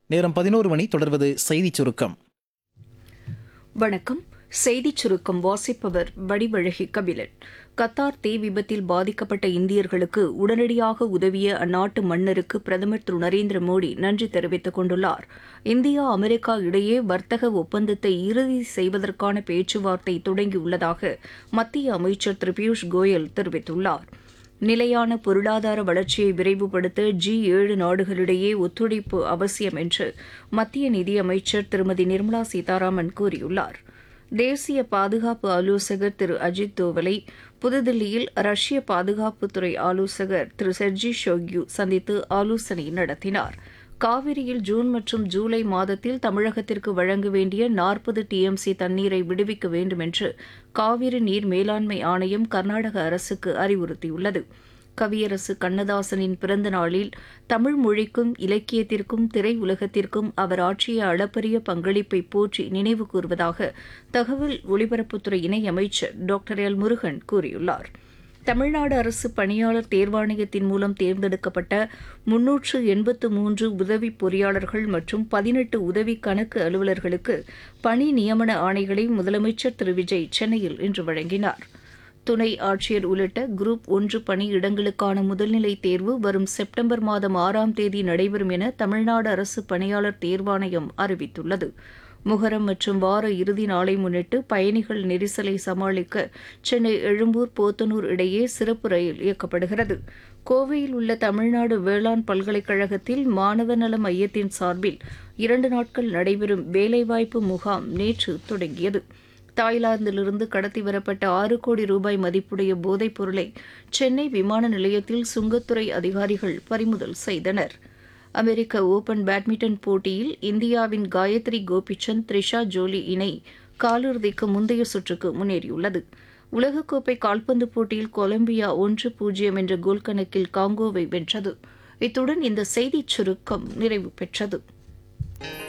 நேரம் பதினோரு மணி தொடர்வது செய்திச் சுருக்கம் வணக்கம் செய்திச் சுருக்கம் வாசிப்பவர் வடிவழகி கபிலன் கத்தார் தீ விபத்தில் பாதிக்கப்பட்ட இந்தியர்களுக்கு உடனடியாக உதவிய அந்நாட்டு மன்னருக்கு பிரதமர் திரு நரேந்திர மோடி நன்றி தெரிவித்துக் கொண்டுள்ளார் இந்தியா அமெரிக்கா இடையே வர்த்தக ஒப்பந்தத்தை இறுதி செய்வதற்கான பேச்சுவார்த்தை தொடங்கியுள்ளதாக மத்திய அமைச்சர் திரு பியூஷ் கோயல் தெரிவித்துள்ளார் நிலையான பொருளாதார வளர்ச்சியை விரைவுபடுத்த ஜி ஏழு நாடுகளிடையே ஒத்துழைப்பு அவசியம் என்று மத்திய நிதியமைச்சர் திருமதி நிர்மலா சீதாராமன் கூறியுள்ளார் தேசிய பாதுகாப்பு ஆலோசகர் திரு அஜித் தோவலை புதுதில்லியில் ரஷ்ய பாதுகாப்புத்துறை ஆலோசகர் திரு செர்ஜி ஷோக்யூ சந்தித்து ஆலோசனை நடத்தினார் காவிரியில் ஜூன் மற்றும் ஜூலை மாதத்தில் தமிழகத்திற்கு வழங்க வேண்டிய நாற்பது டிஎம்சி தண்ணீரை விடுவிக்க வேண்டும் என்று காவிரி நீர் மேலாண்மை ஆணையம் கர்நாடக அரசுக்கு அறிவுறுத்தியுள்ளது கவியரசு கண்ணதாசனின் பிறந்த நாளில் தமிழ் மொழிக்கும் இலக்கியத்திற்கும் திரையுலகத்திற்கும் அவர் ஆற்றிய அளப்பரிய பங்களிப்பை போற்றி நினைவு கூர்வதாக தகவல் ஒலிபரப்புத்துறை இணையமைச்சர் டாக்டர் எல் முருகன் கூறியுள்ளார் தமிழ்நாடு அரசு பணியாளர் தேர்வாணையத்தின் மூலம் தேர்ந்தெடுக்கப்பட்ட முன்னூற்று எண்பத்து மூன்று உதவி பொறியாளர்கள் மற்றும் பதினெட்டு உதவி கணக்கு அலுவலர்களுக்கு பணி நியமன ஆணைகளை முதலமைச்சர் திரு விஜய் சென்னையில் இன்று வழங்கினார் துணை ஆட்சியர் உள்ளிட்ட குரூப் ஒன்று பணியிடங்களுக்கான முதல்நிலை தேர்வு வரும் செப்டம்பர் மாதம் ஆறாம் தேதி நடைபெறும் என தமிழ்நாடு அரசு பணியாளர் தேர்வாணையம் அறிவித்துள்ளது முகரம் மற்றும் வார இறுதி நாளை முன்னிட்டு பயணிகள் நெரிசலை சமாளிக்க சென்னை எழும்பூர் போத்தனூர் இடையே சிறப்பு ரயில் இயக்கப்படுகிறது கோவையில் உள்ள தமிழ்நாடு வேளாண் பல்கலைக்கழகத்தில் மாணவ நல மையத்தின் சார்பில் இரண்டு நாட்கள் நடைபெறும் வேலைவாய்ப்பு முகாம் நேற்று தொடங்கியது தாய்லாந்திலிருந்து கடத்தி வரப்பட்ட ஆறு கோடி ரூபாய் மதிப்புடைய போதைப் பொருளை சென்னை விமான நிலையத்தில் சுங்கத்துறை அதிகாரிகள் பறிமுதல் செய்தனர் அமெரிக்க ஓபன் பேட்மிண்டன் போட்டியில் இந்தியாவின் காயத்ரி கோபிச்சந்த் த்ரிஷா ஜோலி இணை காலிறுதிக்கு முந்தைய சுற்றுக்கு முன்னேறியுள்ளது உலகக்கோப்பை கால்பந்து போட்டியில் கொலம்பியா ஒன்று பூஜ்ஜியம் என்ற கோல் கணக்கில் காங்கோவை வென்றது இத்துடன் இந்த செய்திச் சுருக்கம் நிறைவு பெற்றது